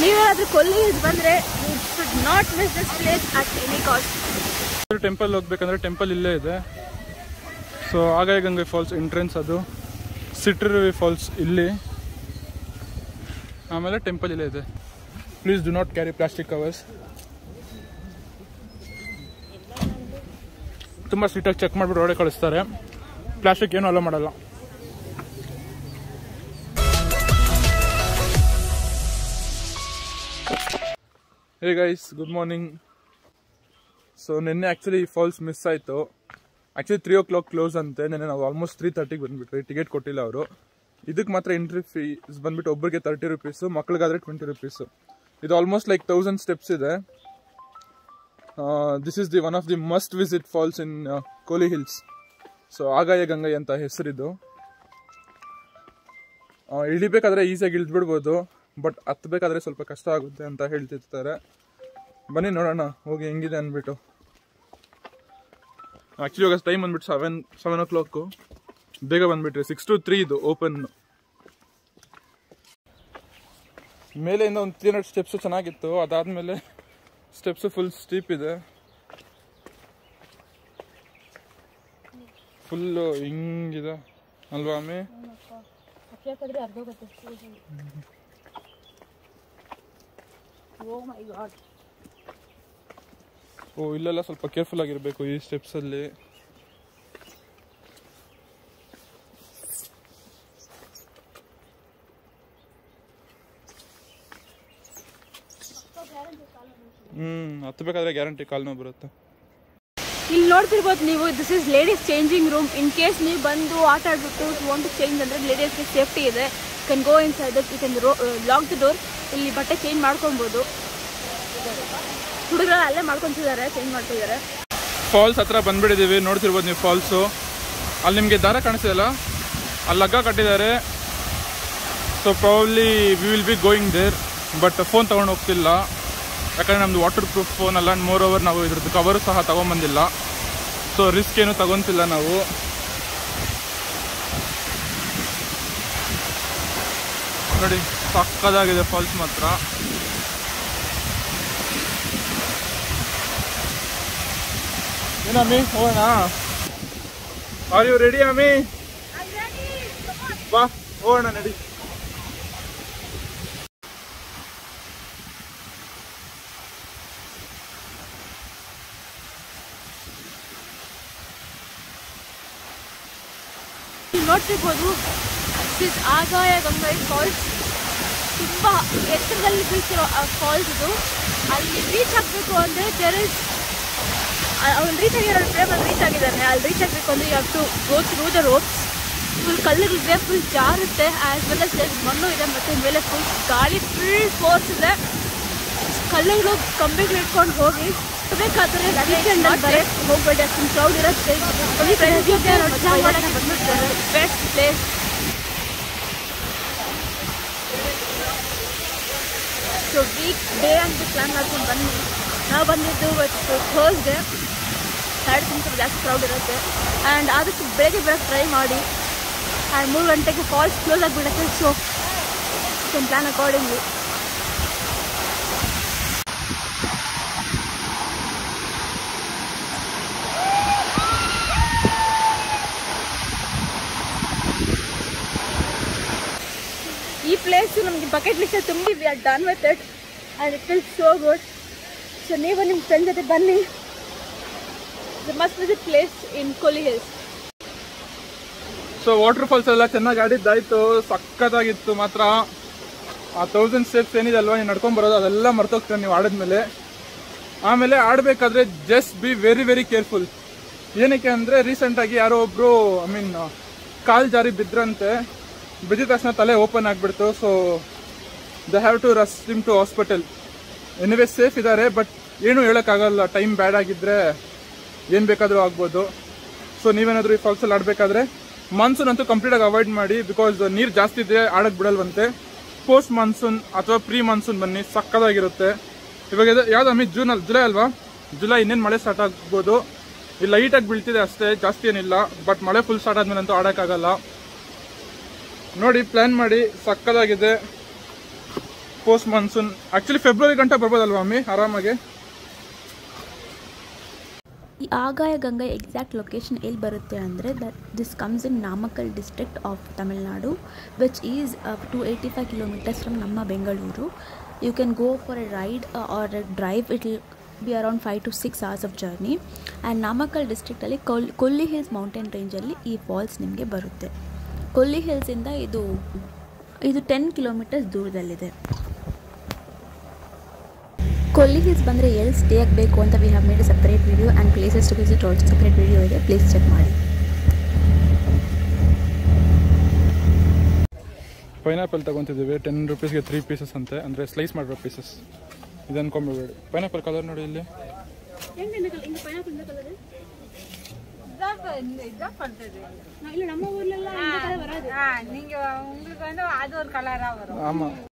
ನೀವೇನಾದ್ರೂ ಕೊಲ್ಲಿ ಹಿಲ್ಸ್ ಬಂದ್ರೆ should not miss this place at any cost temple ಹೋಗ್ಬೇಕಂದ್ರೆ temple ಇಲ್ಲೇ ಇದೆ so Agaya Gange falls entrance ಅದು ಸಿಟ್ರವಿ ಫಾಲ್ಸ್ ಇಲ್ಲಿ ಆಮೇಲೆ ಟೆಂಪಲ್ ಇಲ್ಲೇ ಇದೆ please do not carry plastic covers ತುಂಬ ಸ್ಟ್ರಿಕ್ಟಾಗಿ ಚೆಕ್ ಮಾಡಿಬಿಟ್ಟು ಒಳಗೆ ಕಳಿಸ್ತಾರೆ ಪ್ಲಾಸ್ಟಿಕ್ ಏನು ಅಲೋ ಮಾಡಲ್ಲ hey guys good morning so ನಿನ್ನೆ ಆ್ಯಕ್ಚುಲಿ ಫಾಲ್ಸ್ ಮಿಸ್ ಆಯಿತು actually three o'clock close ಅಂತೆ ನಿನ್ನೆ ನಾವು ಆಲ್ಮೋಸ್ಟ್ ತ್ರೀ ತರ್ಟಿಗೆ ಬಂದ್ಬಿಟ್ರಿ ಟಿಕೆಟ್ ಕೊಟ್ಟಿಲ್ಲ ಅವರು ಇದಕ್ಕೆ ಮಾತ್ರ ಎಂಟ್ರಿ ಫೀಸ್ ಬಂದ್ಬಿಟ್ಟು ಒಬ್ಬರಿಗೆ ತರ್ಟಿ ರುಪೀಸು ಮಕ್ಳಿಗಾದ್ರೆ ಟ್ವೆಂಟಿ ರುಪೀಸು ಇದು ಆಲ್ಮೋಸ್ಟ್ ಲೈಕ್ ತೌಸಂಡ್ ಸ್ಟೆಪ್ಸ್ ಇದೆ this is the one of the must visit falls in Kolli hills so Agaya Gangai ಅಂತ ಹೆಸರಿದು ಆ, ಇಳಿಬೇಕಾದ್ರೆ ಈಸಿಯಾಗಿ ಇಳಿದ್ಬಿಡ್ಬೋದು ಬಟ್ ಹತ್ಬೇಕಾದ್ರೆ ಸ್ವಲ್ಪ ಕಷ್ಟ ಆಗುತ್ತೆ ಅಂತ ಹೇಳ್ತಿರ್ತಾರೆ ಬನ್ನಿ ನೋಡೋಣ ಹೋಗಿ ಹೆಂಗಿದೆ ಅಂದ್ಬಿಟ್ಟು ಆ್ಯಕ್ಚುಲಿ ಇವಾಗ ಟೈಮ್ ಬಂದ್ಬಿಟ್ಟು ಸೆವೆನ್ ಸೆವೆನ್ ಓ ಕ್ಲಾಕು ಬೇಗ ಬಂದ್ಬಿಟ್ರಿ ಸಿಕ್ಸ್ ಟು ತ್ರೀ ಇದು ಓಪನ್ ಮೇಲೆಯಿಂದ ಒಂದು ತ್ರೀ ಹಂಡ್ರೆಡ್ ಸ್ಟೆಪ್ಸು ಚೆನ್ನಾಗಿತ್ತು ಅದಾದಮೇಲೆ ಸ್ಟೆಪ್ಸು ಫುಲ್ ಸ್ಟೀಪ್ ಇದೆ ಫುಲ್ಲು ಹಿಂಗಿದೆ ಅಲ್ವಾ ಅಮ್ಮಿ ಓ ಮೈ ಗಾಡ್ ಓ ಇಲ್ಲೆಲ್ಲ ಸ್ವಲ್ಪ ಕೇರ್ಫುಲ್ ಆಗಿರಬೇಕು ಈ ಸ್ಟೆಪ್ಸಲ್ಲಿ ಹ್ಮ್ ಹತ್ಬೇಕಾದ್ರೆ ಗ್ಯಾರಂಟಿ ಕಾಲ್ ನೋವು ಬರುತ್ತೆ ಇಲ್ಲಿ ನೋಡ್ತಿರ್ಬೋದು ನೀವು this is ladies changing room in case ನೀವು ಬಂದು ಆಟ ಆಡ್ಬಿಟ್ಟು ವಾಂಟ್ ಟು ಚೇಂಜ್ ಅಂದರೆ ಲೇಡೀಸ್ಗೆ ಸೇಫ್ಟಿ ಇದೆ can go inside you can lock the door ಇಲ್ಲಿ ಬಟ್ಟೆ ಚೇಂಜ್ ಮಾಡ್ಕೊಬೋದು ಹುಡುಗರು ಅಲ್ಲೇ ಮಾಡ್ಕೊತಿದ್ದಾರೆ ಚೇಂಜ್ ಮಾಡ್ತಿದ್ದಾರೆ ಫಾಲ್ಸ್ ಹತ್ರ ಬಂದ್ಬಿಟ್ಟಿದ್ದೀವಿ ನೋಡ್ತಿರ್ಬೋದು ನೀವು ಫಾಲ್ಸು ಅಲ್ಲಿ ನಿಮಗೆ ದಾರ ಕಾಣಿಸ್ತಿದಲ್ಲ ಅಲ್ಲಿ ಲಗ್ಗ ಕಟ್ಟಿದ್ದಾರೆ so probably we will be going there but phone ತೊಗೊಂಡು ಹೋಗ್ತಿಲ್ಲ ಯಾಕಂದರೆ ನಮ್ಮದು ವಾಟರ್ ಪ್ರೂಫ್ ಫೋನ್ ಅಲ್ಲ ಮೋರ್ ಓವರ್ ನಾವು ಇದ್ರದ್ದು ಕವರು ಸಹ ತೊಗೊಂಬಂದಿಲ್ಲ ಸೊ ರಿಸ್ಕ್ ಏನು ತಗೊಂತಿಲ್ಲ ನಾವು ನೋಡಿ ಸಕ್ಕದಾಗಿದೆ ಫಾಲ್ಸ್ ಮಾತ್ರ ಏನು ಅಮ್ಮಿ ಹೋಗೋಣ ಆರ್ ಯು ರೆಡಿ ಅಮ್ಮಿ ಬಾ ಹೋಗೋಣ ನಡಿ ನೀವು ನೋಡ್ತಿರ್ಬೋದು ದಿಸ್ ಆಗಾಯ ಗಂಗೈ ಫಾಲ್ಸ್ ತುಂಬ ಎತ್ತರದಲ್ಲಿ ಬೀಳ್ತಿರೋ ಆ ಫಾಲ್ಸ್ ಇದು ಅಲ್ಲಿ ರೀಚ್ ಆಗಬೇಕು ಅಂದರೆ ದೇರ್ ಇಸ್ ಅವ್ನು ರೀಚ್ ಆಗಿರೋ ಫ್ರೇಮ್ ಅಲ್ಲಿ ರೀಚ್ ಆಗಿದ್ದಾನೆ ಅಲ್ಲಿ ರೀಚ್ ಆಗಬೇಕು ಅಂದರೆ you have to go through the ropes full ಕಲ್ಲುಗಳಿದೆ ಫುಲ್ ಜಾರುತ್ತೆ ಆ್ಯಸ್ ವೆಲ್ ಎಸ್ ದೇರ್ ಮಣ್ಣು ಇದೆ ಮತ್ತು ಮೇಲೆ ಫುಲ್ ಗಾಳಿ ಫುಲ್ ಫೋರ್ಸ್ ಇದೆ ಕಲ್ಲುಗಳು ಕಂಬಿಗಳು ಇಟ್ಕೊಂಡು ಹೋಗಿ ಬೇಕಾದ್ರೆ ಬರೇ ಹೋಗ್ಬೇಡಿ ಅಷ್ಟೊಂದು ಕ್ರೌಡ್ ಇರುತ್ತೆ best place so weekday ಅಂತ ಪ್ಲಾನ್ ಮಾಡ್ಕೊಂಡು ಬನ್ನಿ ನಾವು ಬಂದಿದ್ದು ಇವತ್ತು ಥರ್ಸ್ಡೇ ಸ್ಯಾಟರ್ಡೆ ಸ್ವಲ್ಪ ಜಾಸ್ತಿ ಕ್ರೌಡ್ ಇರುತ್ತೆ ಆ್ಯಂಡ್ ಆದಷ್ಟು ಬೇಗ ಬರೋಕ್ಕೆ ಟ್ರೈ ಮಾಡಿ ಆ್ಯಂಡ್ ಮೂರು ಗಂಟೆಗೆ ಫಾಲ್ಸ್ ಕ್ಲೋಸ್ ಆಗಿಬಿಡುತ್ತೆ ಸೊ ಕೆನ್ ಪ್ಲಾನ್ ಅಕಾರ್ಡಿಂಗ್ಲಿ ಈ ಪ್ಲೇಸ್ ನಮಗೆ ಬಕೆಟ್ ಲಿಸ್ಟ್ ತುಂಬ we are done with it and it will so good so ನೀವು ನಿಮ್ಮ ಫ್ರೆಂಡ್ ಜೊತೆ ಬನ್ನಿ the must visit place in Kolli hills so waterfalls ಎಲ್ಲ ಚೆನ್ನಾಗಿ ಆಡಿದ್ದಾಯ್ತು ಸಕ್ಕತ್ತಾಗಿತ್ತು ಮಾತ್ರ ಆ ತೌಸಂಡ್ ಸ್ಟೆಪ್ಸ್ ಏನಿದೆ ಅಲ್ವಾ ನೀವು ನಡ್ಕೊಂಡ್ ಬರೋದು ಅದೆಲ್ಲ ಮರ್ತೋಗ್ತಾರೆ ನೀವು ಆಡಿದ್ಮೇಲೆ ಆಮೇಲೆ ಆಡಬೇಕಾದ್ರೆ just be very very careful ಏನಕ್ಕೆ ಅಂದರೆ ರೀಸೆಂಟಾಗಿ ಯಾರೋ ಒಬ್ರು ಐ ಮೀನ್ ಕಾಲ್ ಜಾರಿ ಬಿದ್ರಂತೆ ಬಿದ್ದ ತಕ್ಷಣ ತಲೆ ಓಪನ್ ಆಗಿಬಿಡ್ತು so the have to rush him to hospital anyway safe ಇದ್ದಾರೆ ಬಟ್ ಏನು ಹೇಳೋಕ್ಕಾಗಲ್ಲ ಟೈಮ್ ಬ್ಯಾಡ್ ಆಗಿದ್ರೆ ಏನು ಬೇಕಾದರೂ ಆಗ್ಬೋದು ಸೊ ನೀವೇನಾದರೂ ಈ ಫಾಲ್ಸಲ್ಲಿ ಆಡಬೇಕಾದ್ರೆ ಮಾನ್ಸೂನ್ ಅಂತೂ ಕಂಪ್ಲೀಟಾಗಿ ಅವಾಯ್ಡ್ ಮಾಡಿ ಬಿಕಾಸ್ ನೀರು ಜಾಸ್ತಿ ಇದೆ ಆಡಕ್ಕೆ ಬಿಡಲ್ವಂತೆ ಪೋಸ್ಟ್ ಮಾನ್ಸೂನ್ ಅಥವಾ ಪ್ರೀ ಮಾನ್ಸೂನ್ ಬನ್ನಿ ಸಕ್ಕದಾಗಿರುತ್ತೆ ಇವಾಗ ಇದು ಯಾವ್ದು ಅಮ್ಮಿ ಜೂನ್ ಅಲ್ಲಿ ಜುಲೈ ಅಲ್ವಾ ಜುಲೈ ಇನ್ನೇನು ಮಳೆ ಸ್ಟಾರ್ಟ್ ಆಗ್ಬೋದು ಇಲ್ಲಿ ಲೈಟಾಗಿ ಬೀಳ್ತಿದೆ ಅಷ್ಟೇ ಜಾಸ್ತಿ ಏನಿಲ್ಲ ಬಟ್ ಮಳೆ ಫುಲ್ ಸ್ಟಾರ್ಟ್ ಆದ್ಮೇಲೆ ಅಂತೂ ಆಡೋಕ್ಕಾಗಲ್ಲ ನೋಡಿ ಪ್ಲ್ಯಾನ್ ಮಾಡಿ ಸಕ್ಕದಾಗಿದೆ ಪೋಸ್ಟ್ ಮಾನ್ಸೂನ್ ಆಕ್ಚುಲಿ ಫೆಬ್ರವರಿ ಗಂಟ ಬರ್ಬೋದಲ್ವಾ ಅಮ್ಮಿ ಆರಾಮಾಗಿ ಈ ಆಗಾಯ ಗಂಗಾ ಎಕ್ಸಾಕ್ಟ್ ಲೊಕೇಶನ್ ಎಲ್ಲಿ ಬರುತ್ತೆ ಅಂದರೆ that this comes in Namakkal district of Tamil Nadu which is to eighty five kilometres from ನಮ್ಮ Bengaluru you can go for a ride or a drive it will be around five to six hours of journey and Namakkal ಡಿಸ್ಟ್ರಿಕ್ಟಲ್ಲಿ ಕೊಲ್ Kolli hills mountain ರೇಂಜಲ್ಲಿ ಈ falls ನಿಮಗೆ ಬರುತ್ತೆ ಕೊಲ್ಲಿ ಹಿಲ್ಸಿಂದ ಇದು ಇದು ಟೆನ್ ಕಿಲೋಮೀಟರ್ಸ್ ದೂರದಲ್ಲಿದೆ ಕೊಲ್ಲಿ ಹಿಲ್ಸ್ ಬಂದರೆ ಎಲ್ಲಿ ಸ್ಟೇ ಆಗಬೇಕು ಅಂತ we have made a separate video and places to visit also separate video ಇದೆ ಪ್ಲೀಸ್ ಚೆಕ್ ಮಾಡಿ ಪೈನಾಪಲ್ ತಗೊಂತಿದ್ದೀವಿ ಟೆನ್ ರುಪೀಸ್ಗೆ ತ್ರೀ ಪೀಸಸ್ ಅಂತೆ ಅಂದರೆ ಸ್ಲೈಸ್ ಮಾಡಿರೋ ಪೀಸಸ್ ಇದು ಅನ್ಕೊಂಬಿಡಬೇಡಿ ಪೈನಾಪಲ್ ಕಲರ್ ನೋಡಿ ಇಲ್ಲಿ ಇಲ್ಲ ನಮ್ಮ ಊರ್ಲೆಲ್ಲ ஆ, நீங்க உங்களுக்கு வந்து அது ஒரு கலரா வரும் ஆமாம்